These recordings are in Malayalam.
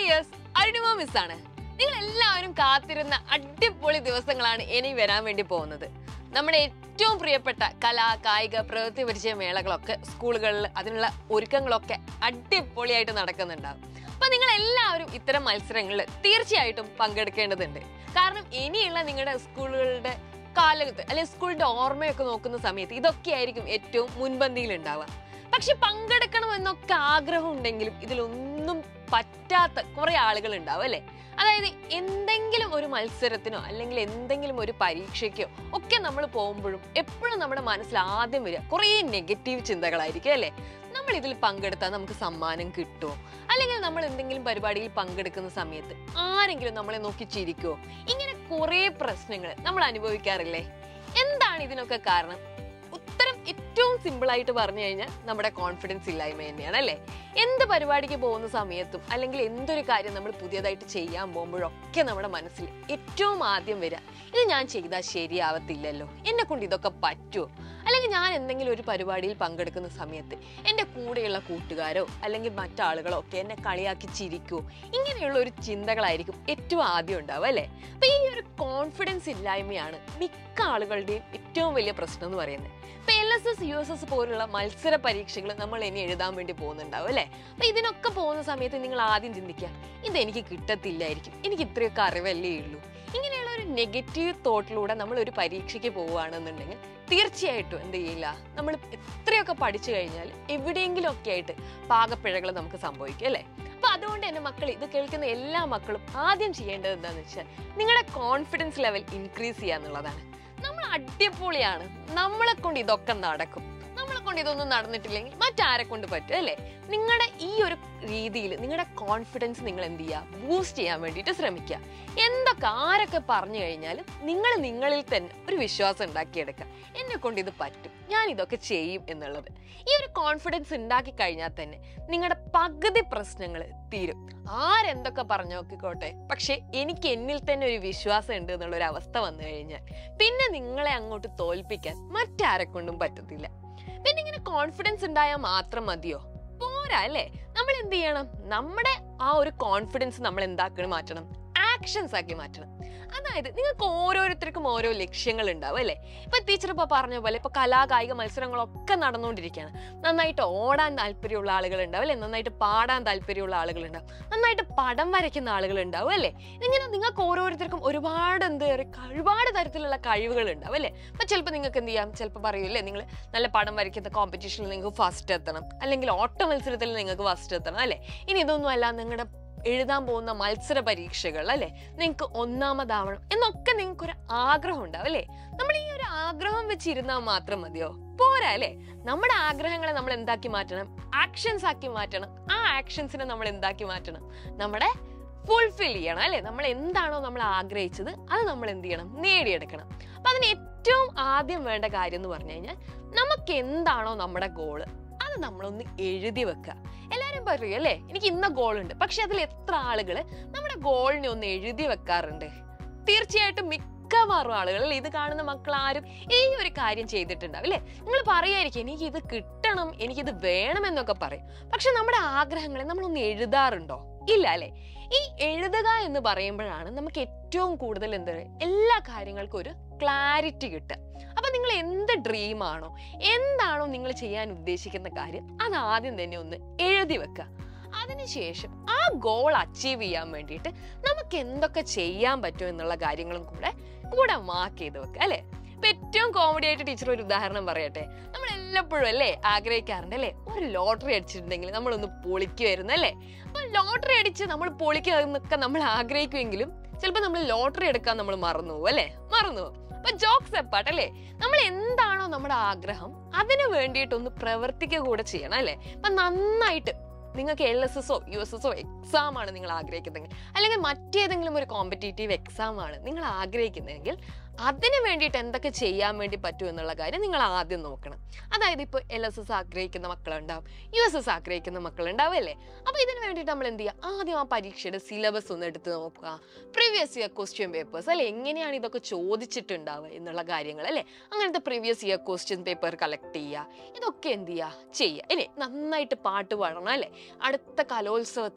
ഡിയേഴ്സ് അരുണിമ മിസ് ആണ് നിങ്ങൾ എല്ലാവരും കാത്തിരുന്ന അടിപൊളി ദിവസങ്ങളാണ് ഇനി വരാൻ വേണ്ടി പോകുന്നത് നമ്മുടെ ഏറ്റവും പ്രിയപ്പെട്ട കലാ കായിക പ്രവൃത്തി പരിചയ മേളകളൊക്കെ സ്കൂളുകളിൽ അതിനുള്ള ഒരുക്കങ്ങളൊക്കെ അടിപൊളിയായിട്ട് നടക്കുന്നുണ്ടാവും അപ്പൊ നിങ്ങൾ എല്ലാവരും ഇത്തരം മത്സരങ്ങളിൽ തീർച്ചയായിട്ടും പങ്കെടുക്കേണ്ടതുണ്ട് കാരണം ഇനിയുള്ള നിങ്ങളുടെ സ്കൂളുകളുടെ കാലത്ത് അല്ലെങ്കിൽ സ്കൂളിന്റെ ഓർമ്മയൊക്കെ നോക്കുന്ന സമയത്ത് ഇതൊക്കെയായിരിക്കും ഏറ്റവും മുൻപന്തിയിൽ ഉണ്ടാവുക പക്ഷെ പങ്കെടുക്കണം എന്നൊക്കെ ആഗ്രഹം ഉണ്ടെങ്കിലും ഇതിലൊന്നും പറ്റാത്ത കുറെ ആളുകൾ ഉണ്ടാവും അല്ലെ അതായത് എന്തെങ്കിലും ഒരു മത്സരത്തിനോ അല്ലെങ്കിൽ എന്തെങ്കിലും ഒരു പരീക്ഷയ്ക്കോ ഒക്കെ നമ്മൾ പോകുമ്പോഴും എപ്പോഴും നമ്മുടെ മനസ്സിൽ ആദ്യം വരിക കുറേ നെഗറ്റീവ് ചിന്തകളായിരിക്കും അല്ലെ നമ്മൾ ഇതിൽ പങ്കെടുത്താൽ നമുക്ക് സമ്മാനം കിട്ടുമോ അല്ലെങ്കിൽ നമ്മൾ എന്തെങ്കിലും പരിപാടിയിൽ പങ്കെടുക്കുന്ന സമയത്ത് ആരെങ്കിലും നമ്മളെ നോക്കി ചിരിക്കുമോ ഇങ്ങനെ കുറേ പ്രശ്നങ്ങൾ നമ്മൾ അനുഭവിക്കാറില്ലേ എന്താണ് ഇതിനൊക്കെ കാരണം ഉത്തരം ഏറ്റവും സിമ്പിൾ ആയിട്ട് പറഞ്ഞു കഴിഞ്ഞാൽ നമ്മുടെ കോൺഫിഡൻസ് ഇല്ലായ്മ തന്നെയാണ് അല്ലേ എന്ത് പരിപാടിക്ക് പോകുന്ന സമയത്തും അല്ലെങ്കിൽ എന്തൊരു കാര്യം നമ്മൾ പുതിയതായിട്ട് ചെയ്യാൻ പോകുമ്പോഴൊക്കെ നമ്മുടെ മനസ്സിൽ ഏറ്റവും ആദ്യം വരിക ഇത് ഞാൻ ചെയ്താൽ ശരിയാവത്തില്ലല്ലോ എന്നെ കൊണ്ട് ഇതൊക്കെ പറ്റുമോ അല്ലെങ്കിൽ ഞാൻ എന്തെങ്കിലും ഒരു പരിപാടിയിൽ പങ്കെടുക്കുന്ന സമയത്ത് എൻ്റെ കൂടെയുള്ള കൂട്ടുകാരോ അല്ലെങ്കിൽ മറ്റാളുകളോ ഒക്കെ എന്നെ കളിയാക്കി ചിരിക്കുമോ ഇങ്ങനെയുള്ള ഒരു ചിന്തകളായിരിക്കും ഏറ്റവും ആദ്യം ഉണ്ടാവുക അല്ലേ അപ്പൊ ഈ ഒരു കോൺഫിഡൻസ് ഇല്ലായ്മയാണ് മിക്ക ആളുകളുടെയും ഏറ്റവും വലിയ പ്രശ്നം എന്ന് പറയുന്നത് ഇപ്പൊ L S S U S S പോലുള്ള മത്സര പരീക്ഷകൾ നമ്മൾ ഇനി എഴുതാൻ വേണ്ടി പോകുന്നുണ്ടാവും അല്ലേ അപ്പൊ ഇതിനൊക്കെ പോകുന്ന സമയത്ത് നിങ്ങൾ ആദ്യം ചിന്തിക്കുക ഇതെനിക്ക് കിട്ടത്തില്ലായിരിക്കും എനിക്ക് ഇത്രയൊക്കെ അറിവല്ലേ ഉള്ളൂ ഇങ്ങനെയുള്ള ഒരു നെഗറ്റീവ് തോട്ടിലൂടെ നമ്മൾ ഒരു പരീക്ഷയ്ക്ക് പോവുകയാണെന്നുണ്ടെങ്കിൽ തീർച്ചയായിട്ടും എന്ത് ചെയ്യില്ല നമ്മൾ എത്രയൊക്കെ പഠിച്ചു കഴിഞ്ഞാൽ എവിടെയെങ്കിലും ഒക്കെ ആയിട്ട് പാകപ്പിഴകൾ നമുക്ക് സംഭവിക്കും അല്ലേ അപ്പൊ അതുകൊണ്ട് തന്നെ മക്കൾ ഇത് കേൾക്കുന്ന എല്ലാ മക്കളും ആദ്യം ചെയ്യേണ്ടത് എന്താണെന്ന് വെച്ചാൽ നിങ്ങളുടെ കോൺഫിഡൻസ് ലെവൽ ഇൻക്രീസ് ചെയ്യുക എന്നുള്ളതാണ് നമ്മൾ അടിപൊളിയാണ് നമ്മളെ കൊണ്ട് ഇതൊക്കെ നടക്കും നമ്മളെ കൊണ്ട് ഇതൊന്നും നടന്നിട്ടില്ലെങ്കിൽ മറ്റാരെ കൊണ്ട് പറ്റും അല്ലേ നിങ്ങളുടെ ഈ ഒരു രീതിയിൽ നിങ്ങളുടെ കോൺഫിഡൻസ് നിങ്ങൾ എന്ത് ചെയ്യുക ബൂസ്റ്റ് ചെയ്യാൻ വേണ്ടിയിട്ട് ശ്രമിക്കുക എന്തൊക്കെ ആരൊക്കെ പറഞ്ഞു കഴിഞ്ഞാലും നിങ്ങൾ നിങ്ങളിൽ തന്നെ ഒരു വിശ്വാസം ഉണ്ടാക്കിയെടുക്കുക എന്നെ കൊണ്ട് ഇത് പറ്റും ഞാൻ ഇതൊക്കെ ചെയ്യും എന്നുള്ളത് ഈ ഒരു കോൺഫിഡൻസ് ഉണ്ടാക്കി കഴിഞ്ഞാൽ തന്നെ നിങ്ങളുടെ പകുതി പ്രശ്നങ്ങൾ തീരും ആരെന്തൊക്കെ പറഞ്ഞു നോക്കിക്കോട്ടെ പക്ഷെ എനിക്ക് എന്നിൽ തന്നെ ഒരു വിശ്വാസം ഉണ്ട് എന്നുള്ള ഒരു അവസ്ഥ വന്നു കഴിഞ്ഞാൽ പിന്നെ നിങ്ങളെ അങ്ങോട്ട് തോൽപ്പിക്കാൻ മറ്റാരെ കൊണ്ടും പറ്റത്തില്ല പിന്നെ ഇങ്ങനെ കോൺഫിഡൻസ് ഉണ്ടായാൽ മാത്രം മതിയോ പോരാ അല്ലേ നമ്മൾ എന്ത് ചെയ്യണം നമ്മുടെ ആ ഒരു കോൺഫിഡൻസ് നമ്മൾ എന്താക്കണം മാറ്റണം ആക്ഷൻസ് ആക്കി മാറ്റണം അതായത് നിങ്ങൾക്ക് ഓരോരുത്തർക്കും ഓരോ ലക്ഷ്യങ്ങൾ ഉണ്ടാവും അല്ലേ ഇപ്പൊ ടീച്ചർ ഇപ്പൊ പറഞ്ഞ പോലെ ഇപ്പൊ കലാ കായിക മത്സരങ്ങളൊക്കെ നടന്നുകൊണ്ടിരിക്കുകയാണ് നന്നായിട്ട് ഓടാൻ താല്പര്യമുള്ള ആളുകൾ ഉണ്ടാവും അല്ലെ നന്നായിട്ട് പാടാൻ താല്പര്യമുള്ള ആളുകൾ ഉണ്ടാവും നന്നായിട്ട് പടം വരയ്ക്കുന്ന ആളുകൾ ഉണ്ടാവും അല്ലേ ഇങ്ങനെ നിങ്ങൾക്ക് ഓരോരുത്തർക്കും ഒരുപാട് എന്ത് പറയുക ഒരുപാട് തരത്തിലുള്ള കഴിവുകൾ ഉണ്ടാവും അല്ലേ അപ്പൊ ചിലപ്പോൾ നിങ്ങൾക്ക് എന്ത് ചെയ്യാം ചിലപ്പോൾ പറയൂല്ലേ നിങ്ങൾ നല്ല പടം വരയ്ക്കുന്ന കോമ്പറ്റീഷനിൽ നിങ്ങൾക്ക് ഫസ്റ്റ് എത്തണം അല്ലെങ്കിൽ ഓട്ട മത്സരത്തിൽ നിങ്ങൾക്ക് ഫസ്റ്റ് എത്തണം അല്ലേ ഇനി ഇതൊന്നും അല്ല നിങ്ങളുടെ എഴുതാൻ പോകുന്ന മത്സര പരീക്ഷകൾ അല്ലെ നിങ്ങൾക്ക് ഒന്നാമതാവണം എന്നൊക്കെ നിങ്ങൾക്ക് ഒരു ആഗ്രഹം ഉണ്ടാവും അല്ലേ നമ്മൾ ഈ ഒരു ആഗ്രഹം വെച്ചിരുന്നാൽ മാത്രം മതിയോ പോരാ അല്ലേ നമ്മുടെ ആഗ്രഹങ്ങളെ നമ്മൾ എന്താക്കി മാറ്റണം ആക്ഷൻസ് ആക്കി മാറ്റണം ആ ആക്ഷൻസിനെ നമ്മൾ എന്താക്കി മാറ്റണം നമ്മുടെ ഫുൾഫിൽ ചെയ്യണം അല്ലെ നമ്മൾ എന്താണോ നമ്മൾ ആഗ്രഹിച്ചത് അത് നമ്മൾ എന്ത് ചെയ്യണം നേടിയെടുക്കണം അപ്പൊ അതിന് ഏറ്റവും ആദ്യം വേണ്ട കാര്യം എന്ന് പറഞ്ഞു കഴിഞ്ഞാൽ നമുക്ക് എന്താണോ നമ്മുടെ ഗോള് അത് നമ്മളൊന്ന് എഴുതി വെക്കുക എല്ലാവരും പറയും അല്ലേ എനിക്ക് ഇന്ന ഗോൾ ഉണ്ട് പക്ഷെ അതിൽ എത്ര ആളുകൾ നമ്മുടെ ഗോളിനെ ഒന്ന് എഴുതി വെക്കാറുണ്ട് തീർച്ചയായിട്ടും മിക്കവാറും ആളുകൾ അല്ലേ, ഇത് കാണുന്ന മക്കൾ ആരും ഈ ഒരു കാര്യം ചെയ്തിട്ടുണ്ടാവും അല്ലേ നിങ്ങൾ പറയായിരിക്കും എനിക്ക് ഇത് കിട്ടണം എനിക്കിത് വേണം എന്നൊക്കെ പറയും പക്ഷെ നമ്മുടെ ആഗ്രഹങ്ങളെ നമ്മളൊന്ന് എഴുതാറുണ്ടോ ഇല്ല അല്ലെ ഈ എഴുതുക എന്ന് പറയുമ്പോഴാണ് നമുക്ക് ഏറ്റവും കൂടുതൽ എന്ത് എല്ലാ കാര്യങ്ങൾക്കും ഒരു ക്ലാരിറ്റി കിട്ടുക അപ്പൊ നിങ്ങൾ എന്ത് ഡ്രീം ആണോ എന്താണോ നിങ്ങൾ ചെയ്യാൻ ഉദ്ദേശിക്കുന്ന കാര്യം അത് ആദ്യം തന്നെ ഒന്ന് എഴുതി വെക്കുക അതിനുശേഷം ആ ഗോൾ അച്ചീവ് ചെയ്യാൻ വേണ്ടിയിട്ട് നമുക്ക് എന്തൊക്കെ ചെയ്യാൻ പറ്റും എന്നുള്ള കാര്യങ്ങളും കൂടെ കൂടെ മാർക്ക് ചെയ്ത് വെക്കുക അല്ലെ ഇപ്പൊ ഏറ്റവും കോമഡി ആയിട്ട് ടീച്ചർ ഒരു ഉദാഹരണം പറയട്ടെ നമ്മൾ എല്ലപ്പോഴും അല്ലേ ആഗ്രഹിക്കാറുണ്ട് അല്ലേ ഒരു ലോട്ടറി അടിച്ചിട്ടുണ്ടെങ്കിൽ നമ്മളൊന്ന് പൊളിക്കുമായിരുന്നു അല്ലേ അപ്പൊ ലോട്ടറി അടിച്ച് നമ്മൾ പൊളിക്കുക എന്നൊക്കെ നമ്മൾ ആഗ്രഹിക്കുമെങ്കിലും ചിലപ്പോൾ നമ്മൾ ലോട്ടറി എടുക്കാൻ നമ്മൾ മറന്നു പോകും അല്ലേ മറന്നു പോകും അപ്പൊ ജോക്സ് എപ്പാട്ട് അല്ലേ നമ്മൾ എന്താണോ നമ്മുടെ ആഗ്രഹം അതിന് വേണ്ടിയിട്ടൊന്ന് പ്രവർത്തിക്കുക കൂടെ ചെയ്യണം അല്ലേ അപ്പൊ നന്നായിട്ട് നിങ്ങൾക്ക് എൽ എസ് എസോ യു എസ് എസോ എക്സാം ആണ് നിങ്ങൾ ആഗ്രഹിക്കുന്നതെങ്കിൽ അല്ലെങ്കിൽ മറ്റേതെങ്കിലും ഒരു കോമ്പറ്റേറ്റീവ് എക്സാം ആണ് നിങ്ങൾ ആഗ്രഹിക്കുന്നതെങ്കിൽ അതിന് വേണ്ടിയിട്ട് എന്തൊക്കെ ചെയ്യാൻ വേണ്ടി പറ്റും എന്നുള്ള കാര്യം നിങ്ങൾ ആദ്യം നോക്കണം അതായത് ഇപ്പോൾ എൽ എസ് എസ് ആഗ്രഹിക്കുന്ന മക്കളുണ്ടാവും യു എസ് എസ് ആഗ്രഹിക്കുന്ന മക്കളുണ്ടാവും അല്ലേ അപ്പോൾ ഇതിന് വേണ്ടിയിട്ട് നമ്മൾ എന്ത് ചെയ്യുക ആദ്യം ആ പരീക്ഷയുടെ സിലബസ് ഒന്ന് എടുത്ത് നോക്കുക പ്രീവിയസ് ഇയർ ക്വസ്റ്റ്യൻ പേപ്പേഴ്സ് അല്ലെ എങ്ങനെയാണ് ഇതൊക്കെ ചോദിച്ചിട്ടുണ്ടാവുക എന്നുള്ള കാര്യങ്ങൾ അല്ലേ അങ്ങനത്തെ previous year question paper collect ചെയ്യുക ഇതൊക്കെ എന്ത് ചെയ്യുക ചെയ്യുക ഇല്ലേ നന്നായിട്ട് പാട്ട് പാടണം അല്ലേ അടുത്ത കലോത്സവത്തിന്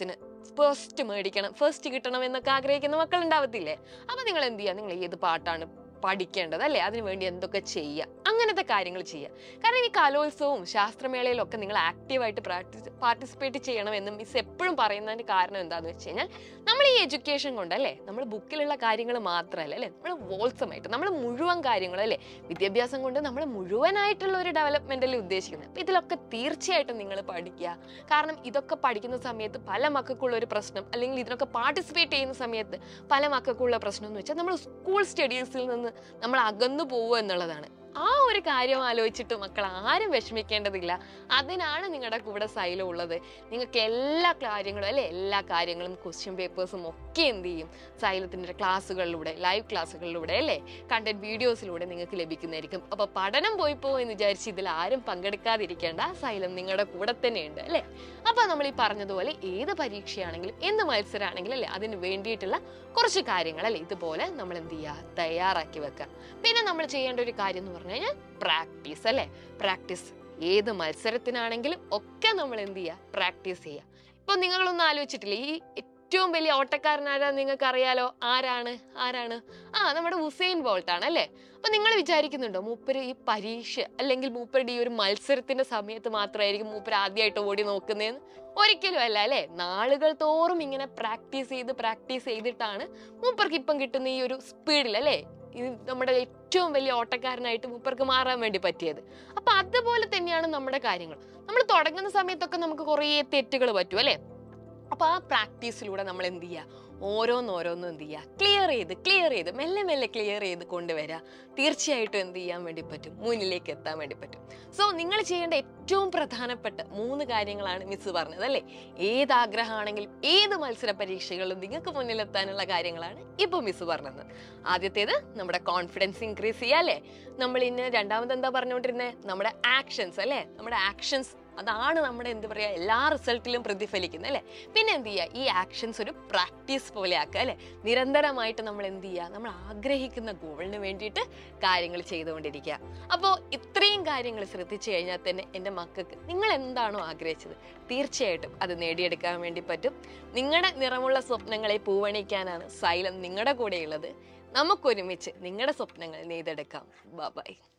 ഫസ്റ്റ് മേടിക്കണം ഫസ്റ്റ് കിട്ടണം എന്നൊക്കെ ആഗ്രഹിക്കുന്ന മക്കൾ ഉണ്ടാവത്തില്ലേ അപ്പൊ നിങ്ങൾ എന്ത് ചെയ്യുക നിങ്ങൾ ഏത് പാട്ടാണ് പഠിക്കേണ്ടത് അല്ലേ അതിനു വേണ്ടി എന്തൊക്കെ ചെയ്യുക അങ്ങനത്തെ കാര്യങ്ങൾ ചെയ്യുക കാരണം ഈ കലോത്സവവും ശാസ്ത്രമേളയിലും ഒക്കെ നിങ്ങൾ ആക്റ്റീവായിട്ട് പ്രാക്ടീസ് പാർട്ടിസിപ്പേറ്റ് ചെയ്യണമെന്ന് മിസ് എപ്പോഴും പറയുന്നതിന് കാരണം എന്താണെന്ന് വെച്ച് കഴിഞ്ഞാൽ നമ്മൾ ഈ എഡ്യൂക്കേഷൻ കൊണ്ടല്ലേ നമ്മൾ ബുക്കിലുള്ള കാര്യങ്ങൾ മാത്രമല്ല അല്ലേ നമ്മൾ വോൾസമായിട്ട് നമ്മൾ മുഴുവൻ കാര്യങ്ങളും അല്ലേ വിദ്യാഭ്യാസം കൊണ്ട് നമ്മൾ മുഴുവനായിട്ടുള്ള ഒരു ഡെവലപ്മെന്റല്ലേ ഉദ്ദേശിക്കുന്നത് അപ്പം ഇതിലൊക്കെ തീർച്ചയായിട്ടും നിങ്ങൾ പഠിക്കുക കാരണം ഇതൊക്കെ പഠിക്കുന്ന സമയത്ത് പല മക്കൾക്കുള്ള ഒരു പ്രശ്നം അല്ലെങ്കിൽ ഇതിനൊക്കെ പാർട്ടിസിപ്പേറ്റ് ചെയ്യുന്ന സമയത്ത് പല മക്കൾക്കുള്ള പ്രശ്നം എന്ന് വെച്ചാൽ നമ്മൾ സ്കൂൾ സ്റ്റഡീസിൽ നിന്ന് നമ്മൾ അകന്നു പോവുക എന്നുള്ളതാണ് ആ ഒരു കാര്യം ആലോചിച്ചിട്ട് മക്കൾ ആരും വിഷമിക്കേണ്ടതില്ല അതിനാണ് നിങ്ങളുടെ കൂടെ സൈലം ഉള്ളത് നിങ്ങൾക്ക് എല്ലാ കാര്യങ്ങളും അല്ലെ എല്ലാ കാര്യങ്ങളും ക്വസ്റ്റ്യൻ പേപ്പേഴ്സും ഒക്കെ എന്ത് ചെയ്യും സൈലത്തിൻ്റെ ക്ലാസ്സുകളിലൂടെ ലൈവ് ക്ലാസ്സുകളിലൂടെ അല്ലേ കണ്ടന്റ് വീഡിയോസിലൂടെ നിങ്ങൾക്ക് ലഭിക്കുന്നതായിരിക്കും അപ്പോൾ പഠനം പോയി പോകുമെന്ന് വിചാരിച്ച് ഇതിൽ ആരും പങ്കെടുക്കാതിരിക്കേണ്ട സൈലം നിങ്ങളുടെ കൂടെ തന്നെയുണ്ട് അല്ലേ അപ്പോൾ നമ്മൾ ഈ പറഞ്ഞതുപോലെ ഏത് പരീക്ഷയാണെങ്കിലും എന്ത് മത്സരമാണെങ്കിലും അല്ലേ അതിന് വേണ്ടിയിട്ടുള്ള കുറച്ച് കാര്യങ്ങൾ അല്ലേ ഇതുപോലെ നമ്മൾ എന്ത് ചെയ്യുക തയ്യാറാക്കി വെക്കുക പിന്നെ നമ്മൾ ചെയ്യേണ്ട ഒരു കാര്യം എന്ന് പറഞ്ഞു കഴിഞ്ഞാൽ പ്രാക്ടീസ് അല്ലേ പ്രാക്ടീസ് ഏത് മത്സരത്തിനാണെങ്കിലും ഒക്കെ നമ്മൾ എന്ത് ചെയ്യുക പ്രാക്ടീസ് ചെയ്യുക ഇപ്പൊ നിങ്ങളൊന്നും ആലോചിച്ചിട്ടില്ലേ ഈ ഏറ്റവും വലിയ ഓട്ടക്കാരനാരാ നിങ്ങൾക്ക് അറിയാലോ ആരാണ് ആരാണ് ആ നമ്മുടെ ഉസൈൻ ബോൾട്ട് ആണ് അല്ലേ അപ്പൊ നിങ്ങൾ വിചാരിക്കുന്നുണ്ടോ മൂപ്പര് ഈ പരീക്ഷ അല്ലെങ്കിൽ മൂപ്പരുടെ ഈ ഒരു മത്സരത്തിന്റെ സമയത്ത് മാത്രമായിരിക്കും മൂപ്പര് ആദ്യമായിട്ട് ഓടി നോക്കുന്നതെന്ന് ഒരിക്കലും അല്ല അല്ലേ നാളുകൾ തോറും ഇങ്ങനെ പ്രാക്ടീസ് ചെയ്ത് പ്രാക്ടീസ് ചെയ്തിട്ടാണ് മൂപ്പർക്ക് ഇപ്പം കിട്ടുന്ന ഈ ഒരു സ്പീഡിൽ അല്ലേ ഇത് നമ്മുടെ ഏറ്റവും വലിയ ഓട്ടക്കാരനായിട്ട് മൂപ്പർക്ക് മാറാൻ വേണ്ടി പറ്റിയത് അപ്പൊ അതുപോലെ തന്നെയാണ് നമ്മുടെ കാര്യങ്ങൾ നമ്മൾ തുടങ്ങുന്ന സമയത്തൊക്കെ നമുക്ക് കുറേ തെറ്റുകൾ പറ്റും അല്ലേ അപ്പൊ ആ പ്രാക്ടീസിലൂടെ നമ്മൾ എന്ത് ചെയ്യുക ഓരോന്നോരോന്നും എന്ത് ചെയ്യുക ക്ലിയർ ചെയ്ത് ക്ലിയർ ചെയ്ത് മെല്ലെ മെല്ലെ ക്ലിയർ ചെയ്ത് കൊണ്ടുവരിക തീർച്ചയായിട്ടും എന്ത് ചെയ്യാൻ വേണ്ടി പറ്റും മുന്നിലേക്ക് എത്താൻ വേണ്ടി പറ്റും സോ നിങ്ങൾ ചെയ്യേണ്ട ഏറ്റവും പ്രധാനപ്പെട്ട മൂന്ന് കാര്യങ്ങളാണ് മിസ് പറഞ്ഞത് അല്ലേ ഏത് ആഗ്രഹമാണെങ്കിലും ഏത് മത്സര പരീക്ഷകളിലും നിങ്ങൾക്ക് മുന്നിലെത്താനുള്ള കാര്യങ്ങളാണ് ഇപ്പോൾ മിസ് പറഞ്ഞത് ആദ്യത്തേത് നമ്മുടെ കോൺഫിഡൻസ് ഇൻക്രീസ് ചെയ്യുക അല്ലേ നമ്മൾ ഇന്ന് രണ്ടാമത് എന്താ പറഞ്ഞുകൊണ്ടിരുന്നത് നമ്മുടെ ആക്ഷൻസ് അല്ലേ നമ്മുടെ ആക്ഷൻസ് അതാണ് നമ്മുടെ എന്ത് പറയുക എല്ലാ റിസൾട്ടിലും പ്രതിഫലിക്കുന്നത് അല്ലേ പിന്നെ എന്ത് ചെയ്യുക ഈ ആക്ഷൻസ് ഒരു പ്രാക്ടീസ് പോലെ ആക്കുക അല്ലേ നിരന്തരമായിട്ട് നമ്മൾ എന്ത് ചെയ്യുക നമ്മൾ ആഗ്രഹിക്കുന്ന ഗോളിന് വേണ്ടിയിട്ട് കാര്യങ്ങൾ ചെയ്തുകൊണ്ടിരിക്കുക അപ്പോൾ ഇത്രയും കാര്യങ്ങൾ ശ്രദ്ധിച്ചു കഴിഞ്ഞാൽ തന്നെ എൻ്റെ മക്കൾക്ക് നിങ്ങൾ എന്താണോ ആഗ്രഹിച്ചത് തീർച്ചയായിട്ടും അത് നേടിയെടുക്കാൻ വേണ്ടി പറ്റും നിങ്ങളുടെ നിറമുള്ള സ്വപ്നങ്ങളെ പൂവണിക്കാനാണ് സൈലം നിങ്ങളുടെ കൂടെയുള്ളത് നമുക്കൊരുമിച്ച് നിങ്ങളുടെ സ്വപ്നങ്ങൾ നെയ്തെടുക്കാം ബൈ